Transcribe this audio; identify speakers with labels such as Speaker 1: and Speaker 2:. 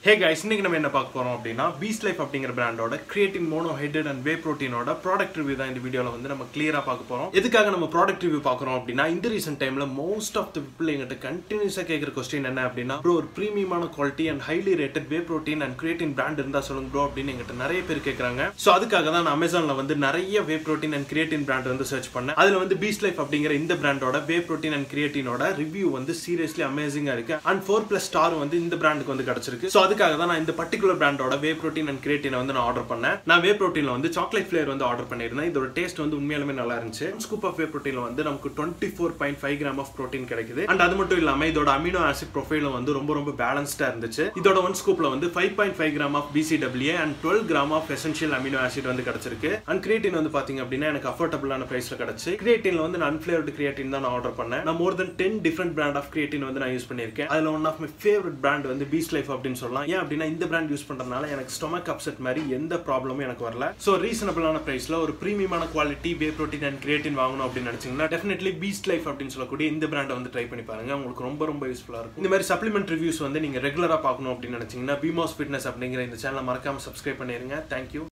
Speaker 1: hey guys இன்னைக்கு நம்ம என்ன பார்க்க போறோம் அப்படின்னா பீஸ் லைஃப் அப்படிங்கிற பிராண்டோட creatine monohydrate and whey ப்ரோட்டீனோட ப்ராடக்ட் ரிவ்யூ தான் இந்த வீடியோல வந்து நம்ம கிளியரா பார்க்க போறோம் எதுக்காக நம்ம ப்ராடக்ட் ரிவ்யூ பார்க்குறோம் அப்படின்னா இந்த ரீசென்ட் டைம்ல மோஸ்ட் ஆஃப் த பீப்புள் எங்கிட்ட கண்டினியூஸா கேட்குற கொஸ்டின் என்ன அப்படின்னா ப்ரோ ஒரு ப்ரீமியமான quality and highly rated whey protein and creatine brand இருந்தா சொல்லுங்க ப்ரோ அப்படின்னு எங்கிட்ட நிறைய பேர் கேட்குறாங்க ஸோ அதுக்காக தான் நான் அமேசான்ல வந்து நிறைய whey protein and creatine brand வந்து சர்ச் பண்ணேன் அதுல வந்து பீஸ் லைஃப் அப்படிங்கிற இந்த பிராண்டோட வே ப்ரோட்டீன் அண்ட் கிரியேட்டினோட ரிவ்யூ வந்து சீரியஸ்லி அமேசிங்கா இருக்கு அண்ட் ஃபோர் பிளஸ் ஸ்டார் வந்து இந்த பிராண்டுக்கு வந்து கிடைச்சிருக்கு ஸோ அதுக்காக தான் நான் இந்த பர்டிகுலர் பிராண்டோட வே ப்ரோட்டீன் அண்ட் கிரியேட்டினை வந்து நான் ஆர்டர் பண்ணேன் நான் வே ப்ரோட்டீன்ல வந்து சாக்லேட் ஃபிளேவர் வந்து ஆர்டர் பண்ணியிருந்தேன் இதோட டேஸ்ட் வந்து உண்மையாலுமே நல்லா இருந்துச்சு ஸ்கூப் ஆஃப் வே ப்ரோட்டீன்ல வந்து நமக்கு twenty four point five gram of protein கிடைக்குது அண்ட் அது மட்டும் இல்லாம இதோட அமினோ ஆசிட் ப்ரொஃபைலும் வந்து ரொம்ப ரொம்ப பேலன்ஸ்டா இருந்துச்சு இதோட ஒன் ஸ்கூப்ல வந்து five point five gram of PCW and twelve gram of essential amino acid வந்து கிடைச்சிருக்கு அண்ட் கிரியேட்டின் வந்து பாத்தீங்க அப்படின்னா எனக்கு அஃபோர்டபுளான பிரைஸ்ல கிடைச்சு கிரியேட்டின்ல வந்து நான் அன்ஃபிளேவர்டு கிரியேட்டின் தான் நான் ஆர்டர் பண்ணேன் நான் more than ten different brand of creatine வந்து நான் யூஸ் பண்ணியிருக்கேன் அதுல one of my favourite brand வந்து பீஸ் லைஃப் அப்படின்னு சொல்லலாம் ஏன் அப்படின்னா இந்த பிராண்ட் யூஸ் பண்றதுனால எனக்கு ஸ்டொமக் அப்செட் மாதிரி எந்த ப்ராப்ளமும் எனக்கு வரல ஸோ ரீசனபிளான பிரைஸ்ல ஒரு ப்ரீமியமான quality whey protein and creatine வாங்கணும் அப்படின்னு நினைச்சீங்கன்னா டெஃபினெட்லி பீஸ்ட் லைஃப் அப்படின்னு சொல்லக்கூடிய இந்த பிராண்டை வந்து ட்ரை பண்ணி பாருங்க உங்களுக்கு ரொம்ப ரொம்ப யூஸ்ஃபுல்லா இருக்கும் இந்த மாதிரி சப்ளிமெண்ட் ரிவ்யூஸ் வந்து நீங்க ரெகுலரா பார்க்கணும் அப்படின்னு நினைச்சீங்கன்னா பிமாஸ் ஃபிட்னஸ் அப்படிங்கிற இந்த சேனலை மறக்காம சப்ஸ்கிரைப் பண்ணிருங்க தேங்க்யூ